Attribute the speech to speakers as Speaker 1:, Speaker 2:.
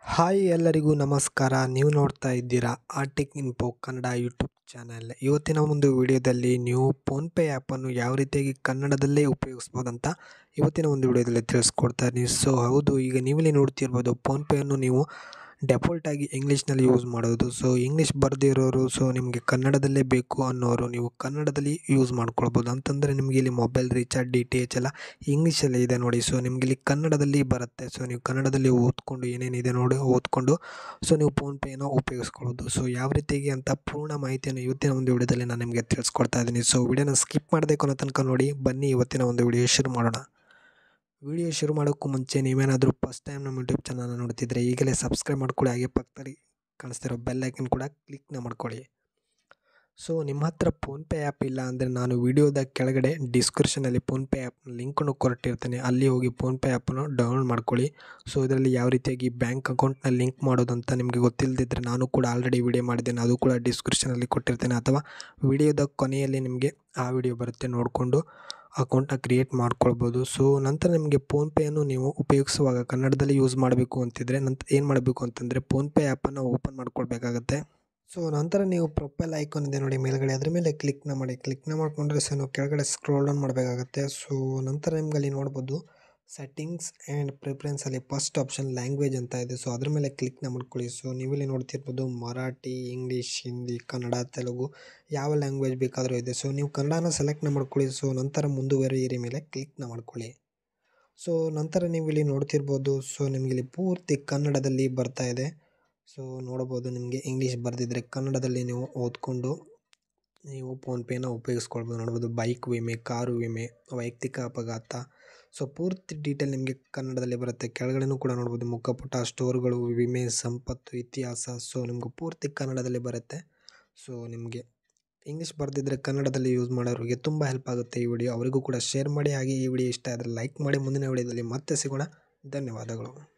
Speaker 1: hi ಎಲ್ಲರಿಗೂ ನಮಸ್ಕಾರ ನೀವು ನೋಡ್ತಾ ಇದ್ದೀರಾ Arctic info Kannada YouTube channel ಇವತ್ತಿನ ಒಂದು ವಿಡಿಯೋದಲ್ಲಿ ನೀವು ಫೋನ್ಪೇ ಆ್ಯಪನ್ನು ಯಾವ ರೀತಿಯಾಗಿ ಕನ್ನಡದಲ್ಲೇ ಉಪಯೋಗಿಸ್ಬೋದಂತ ಇವತ್ತಿನ ಒಂದು ವಿಡಿಯೋದಲ್ಲಿ ತಿಳಿಸ್ಕೊಡ್ತಾ ಇದ್ದೀನಿ ಸೊ ಹೌದು ಈಗ ನೀವಿಲ್ಲಿ ನೋಡ್ತಿರ್ಬೋದು ಫೋನ್ಪೇಯನ್ನು ನೀವು ಡೆಫಾಲ್ಟಾಗಿ ಇಂಗ್ಲೀಷ್ನಲ್ಲಿ ಯೂಸ್ ಮಾಡೋದು ಸೊ ಇಂಗ್ಲೀಷ್ ಬರದಿರೋರು ಸೊ ನಿಮಗೆ ಕನ್ನಡದಲ್ಲೇ ಬೇಕು ಅನ್ನೋರು ನೀವು ಕನ್ನಡದಲ್ಲಿ ಯೂಸ್ ಮಾಡ್ಕೊಳ್ಬೋದು ಅಂತಂದರೆ ನಿಮಗೆ ಇಲ್ಲಿ mobile recharge D T H ಎಲ್ಲ ಇಂಗ್ಲೀಷಲ್ಲೇ ಇದೆ ನೋಡಿ ಸೊ ನಿಮಗೆ ಇಲ್ಲಿ ಕನ್ನಡದಲ್ಲಿ ಬರುತ್ತೆ ಸೊ ನೀವು ಕನ್ನಡದಲ್ಲಿ ಓದ್ಕೊಂಡು ಏನೇನಿದೆ ನೋಡಿ ಓದ್ಕೊಂಡು ಸೊ ನೀವು ಫೋನ್ಪೇನ ಉಪಯೋಗಿಸ್ಕೊಳ್ಳೋದು ಸೊ ಯಾವ ರೀತಿಗೆ ಅಂತ ಪೂರ್ಣ ಮಾಹಿತಿಯನ್ನು ಇವತ್ತಿನ ಒಂದು ವಿಡಿಯೋದಲ್ಲಿ ನಾನು ನಿಮಗೆ ತಿಳಿಸ್ಕೊಡ್ತಾ ಇದ್ದೀನಿ ಸೊ ವಿಡಿಯೋನ ಸ್ಕಿಪ್ ಮಾಡಬೇಕು ಅನ್ನೋ ತನಕ ನೋಡಿ ಬನ್ನಿ ಇವತ್ತಿನ ಒಂದು ವಿಡಿಯೋ ಶುರು ಮಾಡೋಣ ವಿಡಿಯೋ ಶುರು ಮಾಡೋಕ್ಕೂ ಮುಂಚೆ ನೀವೇನಾದರೂ ಫಸ್ಟ್ ಟೈಮ್ ನಮ್ಮ ಯೂಟ್ಯೂಬ್ ಚಾನಲ್ನ ನೋಡ್ತಿದ್ರೆ ಈಗಲೇ ಸಬ್ಸ್ಕ್ರೈಬ್ ಮಾಡ್ಕೊಳ್ಳಿ ಹಾಗೆ ಪಕ್ಕದಲ್ಲಿ ಕಾಣಿಸ್ತಿರೋ ಬೆಲ್ ಐಕನ್ ಕೂಡ ಕ್ಲಿಕ್ನ ಮಾಡ್ಕೊಳ್ಳಿ ಸೊ ನಿಮ್ಮ ಹತ್ರ ಫೋನ್ಪೇ ಆ್ಯಪ್ ಇಲ್ಲ ಅಂದರೆ ನಾನು ವಿಡಿಯೋದ ಕೆಳಗಡೆ ಡಿಸ್ಕ್ರಿಪ್ಷನಲ್ಲಿ ಫೋನ್ಪೇ ಆ್ಯಪ್ನ ಲಿಂಕನ್ನು ಕೊಟ್ಟಿರ್ತೀನಿ ಅಲ್ಲಿ ಹೋಗಿ ಫೋನ್ಪೇ ಆ್ಯಪನ್ನು ಡೌನ್ಲೋಡ್ ಮಾಡ್ಕೊಳ್ಳಿ ಸೊ ಇದರಲ್ಲಿ ಯಾವ ರೀತಿಯಾಗಿ ಬ್ಯಾಂಕ್ ಅಕೌಂಟ್ನ ಲಿಂಕ್ ಮಾಡೋದಂತ ನಿಮಗೆ ಗೊತ್ತಿಲ್ಲದಿದ್ದರೆ ನಾನು ಕೂಡ ಆಲ್ರೆಡಿ ವಿಡಿಯೋ ಮಾಡಿದ್ದೇನೆ ಅದು ಕೂಡ ಡಿಸ್ಕ್ರಿಪ್ಷನಲ್ಲಿ ಕೊಟ್ಟಿರ್ತೇನೆ ಅಥವಾ ವಿಡಿಯೋದ ಕೊನೆಯಲ್ಲಿ ನಿಮಗೆ ಆ ವಿಡಿಯೋ ಬರುತ್ತೆ ನೋಡಿಕೊಂಡು ಅಕೌಂಟ್ನ ಕ್ರಿಯೇಟ್ ಮಾಡ್ಕೊಳ್ಬೋದು ಸೊ ನಂತರ ನಿಮಗೆ ಫೋನ್ಪೇಯನ್ನು ನೀವು ಉಪಯೋಗಿಸುವಾಗ ಕನ್ನಡದಲ್ಲಿ ಯೂಸ್ ಮಾಡಬೇಕು ಅಂತಿದ್ರೆ ನಂತರ ಏನು ಮಾಡಬೇಕು ಅಂತಂದರೆ ಫೋನ್ಪೇ ಆ್ಯಪನ್ನು ಓಪನ್ ಮಾಡ್ಕೊಳ್ಬೇಕಾಗತ್ತೆ ಸೊ ನಂತರ ನೀವು ಪ್ರೊಫೈಲ್ ಐಕಾನ್ ಇದೆ ನೋಡಿ ಮೇಲ್ಗಡೆ ಅದ್ರ ಮೇಲೆ ಕ್ಲಿಕ್ನ ಮಾಡಿ ಕ್ಲಿಕ್ನ ಮಾಡಿಕೊಂಡ್ರೆ ಸೊ ನೀವು ಕೆಳಗಡೆ ಸ್ಕ್ರೋಲ್ ಡೌನ್ ಮಾಡಬೇಕಾಗತ್ತೆ ಸೊ ನಂತರ ನಿಮ್ಗೆ ಅಲ್ಲಿ ನೋಡ್ಬೋದು ಸೆಟ್ಟಿಂಗ್ಸ್ ಆ್ಯಂಡ್ ಪ್ರಿಫರೆನ್ಸಲ್ಲಿ ಫಸ್ಟ್ ಆಪ್ಷನ್ ಲ್ಯಾಂಗ್ವೇಜ್ ಅಂತ ಇದೆ ಸೊ ಅದ್ರ ಮೇಲೆ ಕ್ಲಿಕ್ನ ಮಾಡ್ಕೊಳ್ಳಿ ಸೊ ನೀವಿಲ್ಲಿ ನೋಡ್ತಿರ್ಬೋದು ಮರಾಠಿ ಇಂಗ್ಲೀಷ್ ಹಿಂದಿ ಕನ್ನಡ ತೆಲುಗು ಯಾವ ಲ್ಯಾಂಗ್ವೇಜ್ ಬೇಕಾದರೂ ಇದೆ ಸೊ ನೀವು ಕನ್ನಡನ ಸೆಲೆಕ್ಟ್ನ ಮಾಡ್ಕೊಳ್ಳಿ ಸೊ ನಂತರ ಮುಂದುವರಿಯಿರಿ ಮೇಲೆ ಕ್ಲಿಕ್ನ ಮಾಡ್ಕೊಳ್ಳಿ ಸೊ ನಂತರ ನೀವು ಇಲ್ಲಿ ನೋಡ್ತಿರ್ಬೋದು ಸೊ ನಿಮಗೆ ಇಲ್ಲಿ ಪೂರ್ತಿ ಕನ್ನಡದಲ್ಲಿ ಬರ್ತಾ ಇದೆ ಸೊ ನೋಡ್ಬೋದು ನಿಮಗೆ ಇಂಗ್ಲೀಷ್ ಬರೆದಿದ್ರೆ ಕನ್ನಡದಲ್ಲಿ ನೀವು ಓದ್ಕೊಂಡು ನೀವು ಫೋನ್ಪೇನ ಉಪಯೋಗಿಸ್ಕೊಳ್ಬೋದು ನೋಡ್ಬೋದು ಬೈಕ್ ವಿಮೆ ಕಾರು ವಿಮೆ ವೈಯಕ್ತಿಕ ಅಪಘಾತ ಸೊ ಪೂರ್ತಿ ಡೀಟೇಲ್ ನಿಮಗೆ ಕನ್ನಡದಲ್ಲಿ ಬರುತ್ತೆ ಕೆಳಗಡೆನೂ ಕೂಡ ನೋಡ್ಬೋದು ಮುಖಪುಟ ಸ್ಟೋರ್ಗಳು ವಿಮೆ ಸಂಪತ್ತು ಇತಿಹಾಸ ಸೊ ನಿಮ್ಗೆ ಪೂರ್ತಿ ಕನ್ನಡದಲ್ಲಿ ಬರುತ್ತೆ ಸೊ ನಿಮಗೆ ಇಂಗ್ಲೀಷ್ ಬರೆದಿದ್ರೆ ಕನ್ನಡದಲ್ಲಿ ಯೂಸ್ ಮಾಡೋರಿಗೆ ತುಂಬ ಹೆಲ್ಪ್ ಆಗುತ್ತೆ ಈ ವಿಡಿಯೋ ಅವರಿಗೂ ಕೂಡ ಶೇರ್ ಮಾಡಿ ಹಾಗೆ ಈ ವಿಡಿಯೋ ಇಷ್ಟ ಆದರೆ ಲೈಕ್ ಮಾಡಿ ಮುಂದಿನ ವಿಡಿಯೋದಲ್ಲಿ ಮತ್ತೆ ಸಿಗೋಣ ಧನ್ಯವಾದಗಳು